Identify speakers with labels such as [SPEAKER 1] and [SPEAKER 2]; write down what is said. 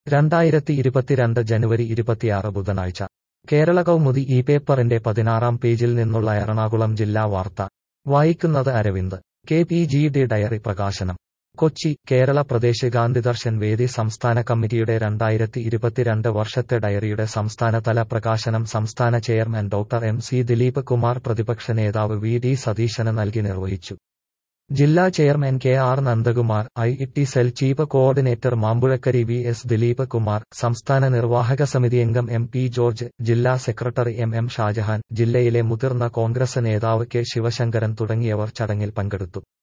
[SPEAKER 1] രണ്ടായിരത്തി ഇരുപത്തിരണ്ട് ജനുവരി ഇരുപത്തിയാറ് ബുധനാഴ്ച കേരള കൗമുദി ഈ പേപ്പറിന്റെ പതിനാറാം പേജിൽ നിന്നുള്ള എറണാകുളം ജില്ലാ വാർത്ത വായിക്കുന്നത് Aravind K P G D diary പ്രകാശനം കൊച്ചി കേരള പ്രദേശ് ഗാന്ധിദർശൻ വേദി സംസ്ഥാന കമ്മിറ്റിയുടെ രണ്ടായിരത്തി ഇരുപത്തിരണ്ട് വർഷത്തെ ഡയറിയുടെ സംസ്ഥാനതല പ്രകാശനം സംസ്ഥാന chairman doctor M C Dileep Kumar പ്രതിപക്ഷ നേതാവ് വി ഡി സതീശന് നൽകി നിർവഹിച്ചു ജില്ലാ chairman K R Nandakumar I T cell chief coordinator Mampuzhakkari V S Dileep Kumar സംസ്ഥാന നിർവാഹക സമിതി അംഗം എം പി ജോർജ് ജില്ലാ സെക്രട്ടറി എം എം ഷാജഹാൻ ജില്ലയിലെ മുതിർന്ന കോൺഗ്രസ് നേതാവ് കെ ശിവശങ്കരൻ തുടങ്ങിയവർ ചടങ്ങിൽ പങ്കെടുത്തു